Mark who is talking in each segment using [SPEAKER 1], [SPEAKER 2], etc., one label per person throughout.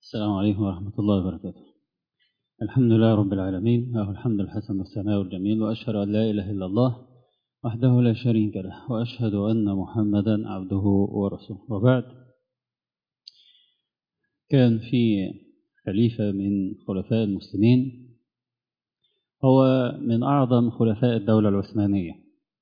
[SPEAKER 1] السلام عليكم ورحمة الله وبركاته الحمد لله رب العالمين له الحمد الحسن والثناء الجميل وأشهد أن لا إله إلا الله وحده لا شريك له وأشهد أن محمدا عبده ورسوله وبعد كان في خليفة من خلفاء المسلمين هو من أعظم خلفاء الدولة العثمانية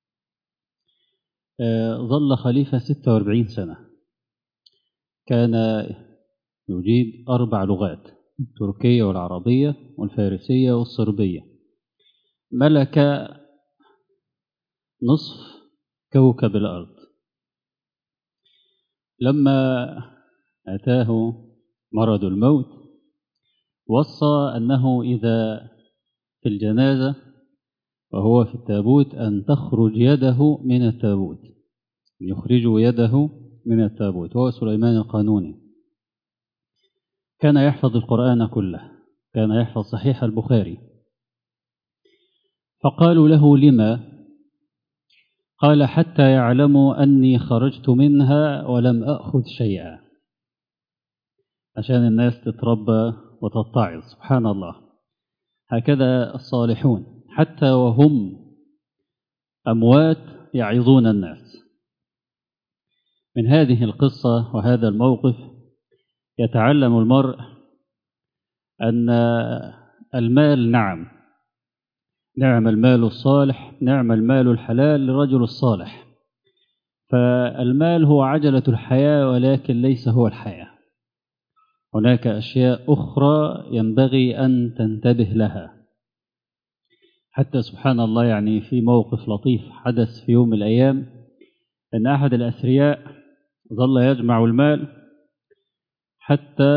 [SPEAKER 1] ظل خليفة 46 سنة كان يجيد أربع لغات التركية والعربية والفارسية والصربية ملك نصف كوكب الأرض لما أتاه مرض الموت وصى أنه إذا في الجنازة وهو في التابوت أن تخرج يده من التابوت يخرج يده من التابوت وهو سليمان القانوني كان يحفظ القرآن كله كان يحفظ صحيح البخاري فقالوا له لما قال حتى يعلموا أني خرجت منها ولم أخذ شيئا عشان الناس تتربى وتتعظ سبحان الله هكذا الصالحون حتى وهم أموات يعظون الناس من هذه القصة وهذا الموقف يتعلم المرء أن المال نعم نعم المال الصالح نعم المال الحلال للرجل الصالح فالمال هو عجلة الحياة ولكن ليس هو الحياة هناك أشياء أخرى ينبغي أن تنتبه لها حتى سبحان الله يعني في موقف لطيف حدث في يوم من الأيام أن أحد الأثرياء ظل يجمع المال حتى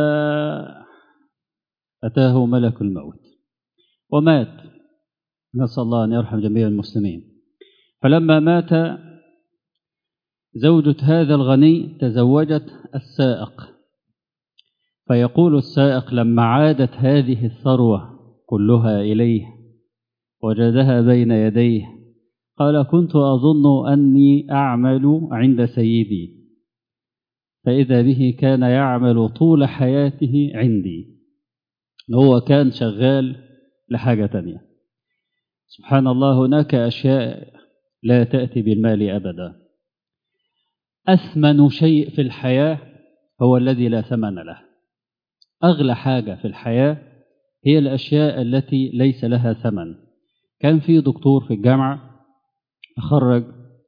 [SPEAKER 1] أتاه ملك الموت ومات نسأل الله أن يرحم جميع المسلمين فلما مات زوجة هذا الغني تزوجت السائق فيقول السائق لما عادت هذه الثروة كلها إليه وجدها بين يديه قال كنت أظن أني أعمل عند سيدي فإذا به كان يعمل طول حياته عندي هو كان شغال لحاجة تانية سبحان الله هناك أشياء لا تأتي بالمال أبدا أثمن شيء في الحياة هو الذي لا ثمن له أغلى حاجة في الحياة هي الأشياء التي ليس لها ثمن كان في دكتور في الجامعة خرج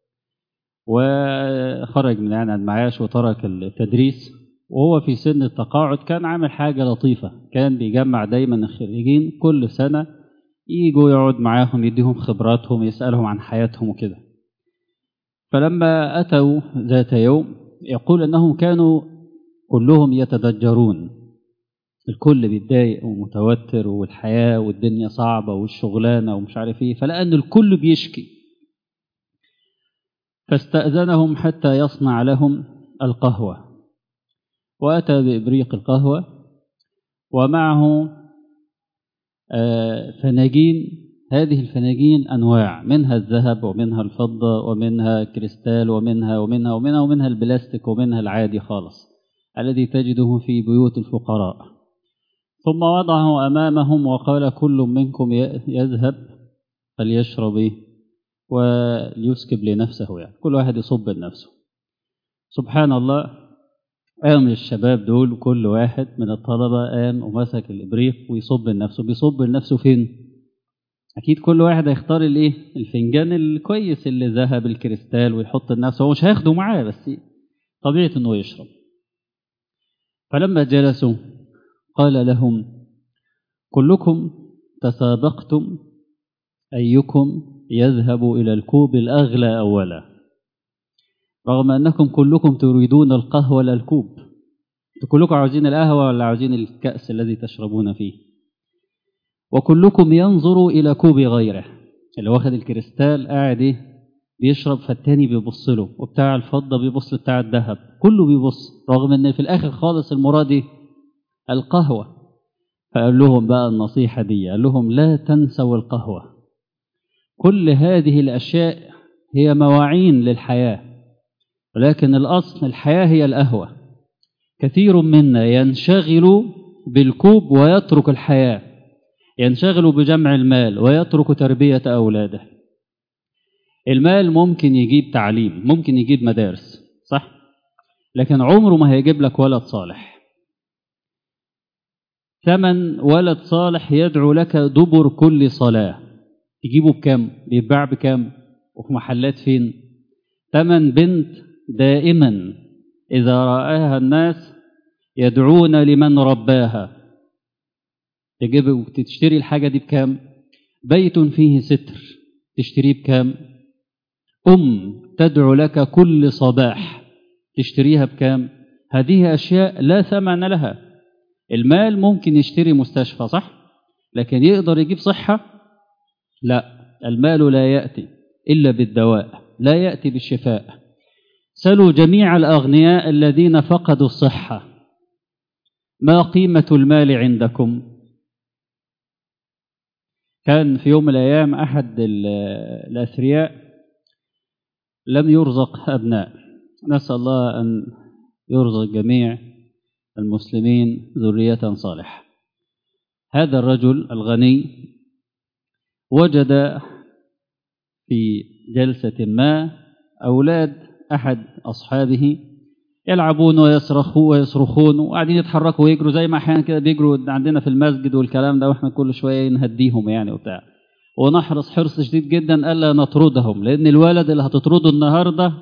[SPEAKER 1] وخرج من يعني المعاش وترك التدريس وهو في سن التقاعد كان عامل حاجة لطيفة كان بيجمع دايما الخريجين كل سنة يجوا يقعد معاهم يديهم خبراتهم يسألهم عن حياتهم وكده فلما أتوا ذات يوم يقول أنهم كانوا كلهم يتضجرون الكل بيتضايق ومتوتر والحياة والدنيا صعبة والشغلانة ومش عارف ايه فلقى أن الكل بيشكي فاستأذنهم حتى يصنع لهم القهوة وأتى بإبريق القهوة ومعه فناجين هذه الفناجين أنواع منها الذهب ومنها الفضة ومنها كريستال ومنها ومنها ومنها ومنها البلاستيك ومنها العادي خالص الذي تجده في بيوت الفقراء ثم وضعه أمامهم وقال كل منكم يذهب فليشرب وليسكب لنفسه يعني كل واحد يصب لنفسه سبحان الله قام الشباب دول كل واحد من الطلبة قام ومسك الإبريق ويصب لنفسه بيصب لنفسه فين؟ أكيد كل واحد هيختار الإيه؟ الفنجان الكويس اللي ذهب الكريستال ويحط لنفسه هو مش هياخده معاه بس طبيعة إنه يشرب فلما جلسوا قال لهم كلكم تسابقتم أيكم يذهب إلى الكوب الأغلى أولا رغم أنكم كلكم تريدون القهوة لا الكوب كلكم عاوزين القهوة ولا عاوزين الكأس الذي تشربون فيه وكلكم ينظر إلى كوب غيره اللي واخد الكريستال قاعد ايه بيشرب فالتاني بيبص له وبتاع الفضة بيبص بتاع الذهب كله بيبص رغم ان في الاخر خالص المراد ايه القهوة فقال لهم بقى النصيحة دي قال لهم لا تنسوا القهوة كل هذه الأشياء هي مواعين للحياة ولكن الأصل الحياة هي القهوة كثير منا ينشغل بالكوب ويترك الحياة ينشغل بجمع المال ويترك تربية أولاده المال ممكن يجيب تعليم ممكن يجيب مدارس صح لكن عمره ما هيجيب لك ولد صالح ثمن ولد صالح يدعو لك دبر كل صلاة تجيبه بكم بيتباع بكم وفي محلات فين ثمن بنت دائما إذا رآها الناس يدعون لمن رباها تجيب تشتري الحاجة دي بكام بيت فيه ستر تشتريه بكام أم تدعو لك كل صباح تشتريها بكام هذه أشياء لا ثمن لها المال ممكن يشتري مستشفى صح لكن يقدر يجيب صحة لا المال لا يأتي إلا بالدواء لا يأتي بالشفاء سلوا جميع الأغنياء الذين فقدوا الصحة ما قيمة المال عندكم كان في يوم من الأيام أحد الأثرياء لم يرزق أبناء نسأل الله أن يرزق جميع المسلمين ذرية صالحة هذا الرجل الغني وجد في جلسة ما أولاد أحد أصحابه يلعبون ويصرخون ويصرخون وقاعدين يتحركوا ويجروا زي ما أحيانا كده بيجروا عندنا في المسجد والكلام ده وإحنا كل شوية نهديهم يعني وبتاع ونحرص حرص شديد جدا ألا نطردهم لأن الولد اللي هتطرده النهاردة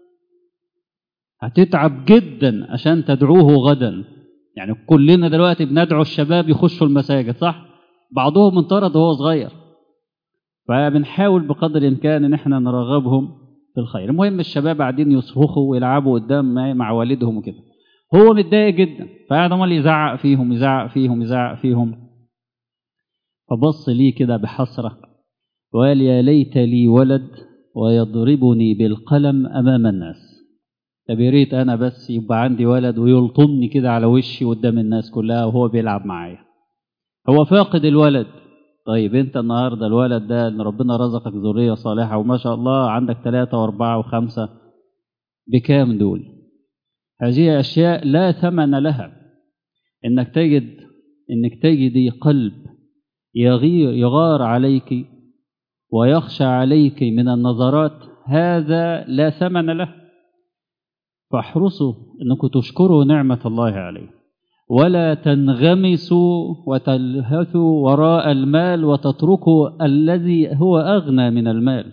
[SPEAKER 1] هتتعب جدا عشان تدعوه غدا يعني كلنا دلوقتي بندعو الشباب يخشوا المساجد صح بعضهم انطرد وهو صغير فبنحاول بقدر الامكان ان احنا نرغبهم في الخير المهم الشباب قاعدين يصرخوا ويلعبوا قدام مع والدهم وكده هو متضايق جدا فقاعد عمال يزعق فيهم يزعق فيهم يزعق فيهم فبص لي كده بحسره وقال يا ليت لي ولد ويضربني بالقلم امام الناس طب يا ريت انا بس يبقى عندي ولد ويلطمني كده على وشي قدام الناس كلها وهو بيلعب معايا هو فاقد الولد طيب انت النهارده الولد ده ان ربنا رزقك ذريه صالحه وما شاء الله عندك ثلاثه واربعه وخمسه بكام دول؟ هذه اشياء لا ثمن لها انك تجد انك تجدي قلب يغير يغار عليك ويخشى عليك من النظرات هذا لا ثمن له فاحرصوا انكم تشكروا نعمه الله عليه ولا تنغمسوا وتلهثوا وراء المال وتتركوا الذي هو اغنى من المال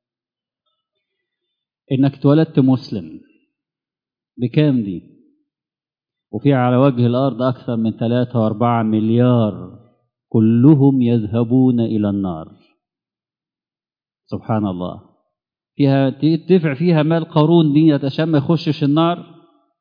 [SPEAKER 1] انك اتولدت مسلم بكام دي وفي على وجه الارض اكثر من ثلاثة واربعة مليار كلهم يذهبون الى النار سبحان الله فيها تدفع فيها مال قارون دي عشان ما يخشش النار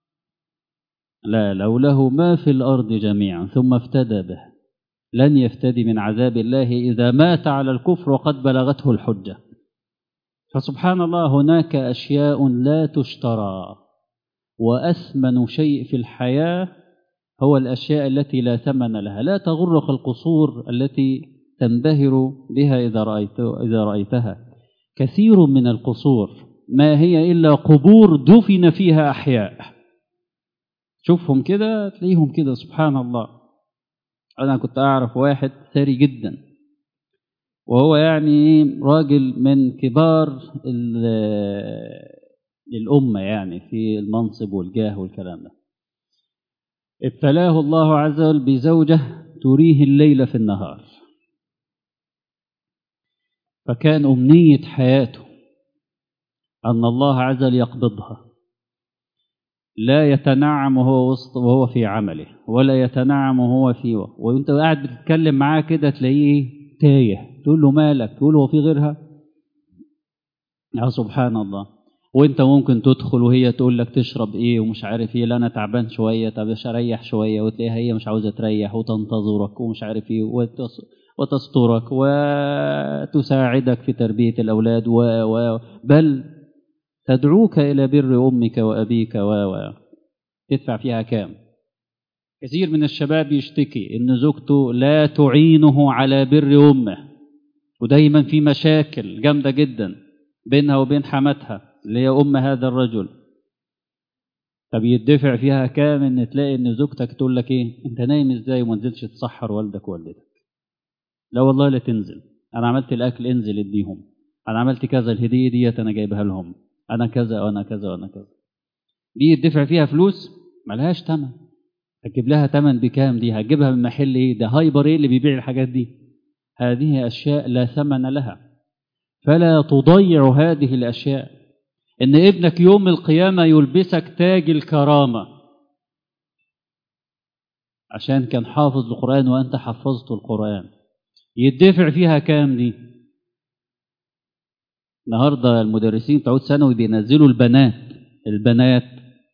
[SPEAKER 1] لا لو له ما في الأرض جميعا ثم افتدى به لن يفتدي من عذاب الله إذا مات على الكفر وقد بلغته الحجة فسبحان الله هناك أشياء لا تشترى وأثمن شيء في الحياة هو الأشياء التي لا ثمن لها لا تغرق القصور التي تنبهر بها إذا, رأيت إذا رأيتها كثير من القصور ما هي إلا قبور دفن فيها أحياء شوفهم كده تلاقيهم كده سبحان الله أنا كنت أعرف واحد ثري جدا وهو يعني راجل من كبار الأمة يعني في المنصب والجاه والكلام ده ابتلاه الله عز وجل بزوجة تريه الليل في النهار فكان أمنية حياته أن الله عز وجل يقبضها لا يتنعم وهو وسط وهو في عمله ولا يتنعم وهو في وانت قاعد بتتكلم معاه كده تلاقيه تايه تقول له مالك تقول له هو في غيرها يا سبحان الله وانت ممكن تدخل وهي تقول لك تشرب ايه ومش عارف ايه لا انا تعبان شويه طب مش اريح شويه وتلاقيها هي مش عاوزه تريح وتنتظرك ومش عارف ايه وتسترك وتساعدك في تربيه الاولاد و... و... بل تدعوك إلى بر أمك وأبيك و و تدفع فيها كام كثير من الشباب يشتكي إن زوجته لا تعينه على بر أمه ودايما في مشاكل جامدة جدا بينها وبين حماتها اللي هي أم هذا الرجل طب يدفع فيها كام ان تلاقي ان زوجتك تقول لك ايه انت نايم ازاي وما نزلتش تسحر والدك ووالدتك لا والله لا تنزل انا عملت الاكل انزل اديهم انا عملت كذا الهديه ديت انا جايبها لهم انا كذا وانا كذا وانا كذا دي يدفع فيها فلوس ملهاش ثمن هتجيب لها ثمن بكام دي هتجيبها من محل ايه ده هايبر ايه اللي بيبيع الحاجات دي هذه اشياء لا ثمن لها فلا تضيع هذه الاشياء ان ابنك يوم القيامه يلبسك تاج الكرامه عشان كان حافظ القران وانت حفظت القران يدفع فيها كام دي النهارده المدرسين بتوع ثانوي بينزلوا البنات البنات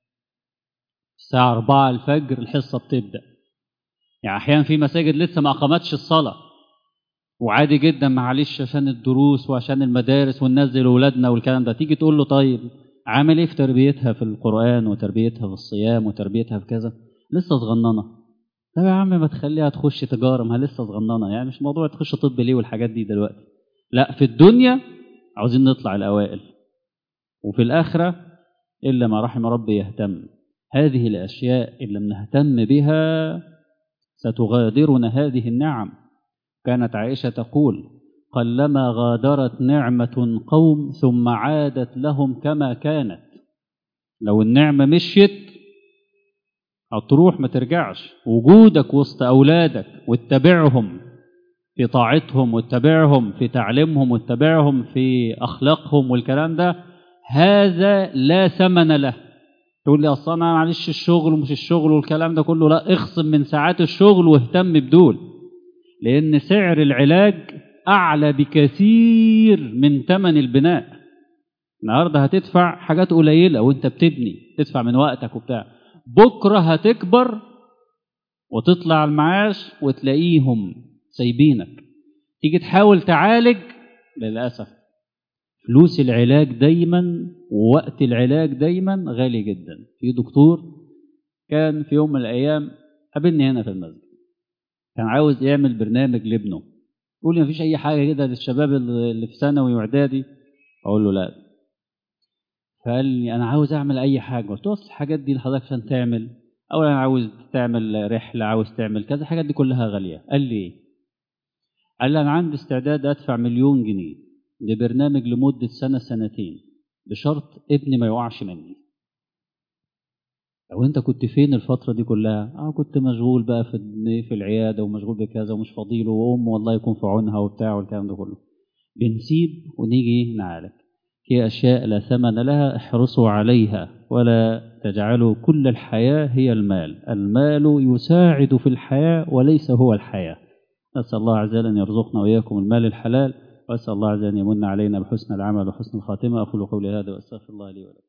[SPEAKER 1] الساعة 4 الفجر الحصة بتبدأ يعني أحيانا في مساجد لسه ما أقامتش الصلاة وعادي جدا معلش عشان الدروس وعشان المدارس وننزل أولادنا والكلام ده تيجي تقول له طيب عامل إيه في تربيتها في القرآن وتربيتها في الصيام وتربيتها في كذا لسه صغننة طب يا عم ما تخليها تخش تجارة ما لسه صغننة يعني مش موضوع تخش طب ليه والحاجات دي دلوقتي لا في الدنيا عاوزين نطلع الأوائل وفي الآخرة إلا ما رحم ربي يهتم هذه الأشياء إن لم نهتم بها ستغادرنا هذه النعم كانت عائشة تقول قلما غادرت نعمة قوم ثم عادت لهم كما كانت لو النعمة مشيت هتروح ما ترجعش وجودك وسط أولادك واتبعهم في طاعتهم واتبعهم في تعليمهم واتبعهم في أخلاقهم والكلام ده هذا لا ثمن له تقول لي اصل انا معلش الشغل ومش الشغل والكلام ده كله لا اخصم من ساعات الشغل واهتم بدول لان سعر العلاج اعلى بكثير من ثمن البناء النهارده هتدفع حاجات قليله وانت بتبني تدفع من وقتك وبتاع بكره هتكبر وتطلع المعاش وتلاقيهم سايبينك تيجي تحاول تعالج للاسف فلوس العلاج دايما ووقت العلاج دايما غالي جدا في دكتور كان في يوم من الايام قابلني هنا في المسجد كان عاوز يعمل برنامج لابنه يقول لي مفيش اي حاجه كده للشباب اللي في ثانوي واعدادي اقول له لا فقال لي انا عاوز اعمل اي حاجه قلت له الحاجات دي لحضرتك عشان تعمل اولا عاوز تعمل رحله عاوز تعمل كذا الحاجات دي كلها غاليه قال لي ايه قال لي انا عندي استعداد ادفع مليون جنيه لبرنامج لمدة سنة سنتين بشرط ابني ما يقعش مني لو انت كنت فين الفترة دي كلها اه كنت مشغول بقى في في العيادة ومشغول بكذا ومش فاضيله وام والله يكون في عونها وبتاع والكلام ده كله بنسيب ونيجي نعالج في أشياء لا ثمن لها احرصوا عليها ولا تجعلوا كل الحياة هي المال المال يساعد في الحياة وليس هو الحياة نسأل الله عز وجل أن يرزقنا وإياكم المال الحلال وأسأل الله عز وجل أن يمن علينا بحسن العمل وحسن الخاتمة أقول قولي هذا وأستغفر الله لي ولكم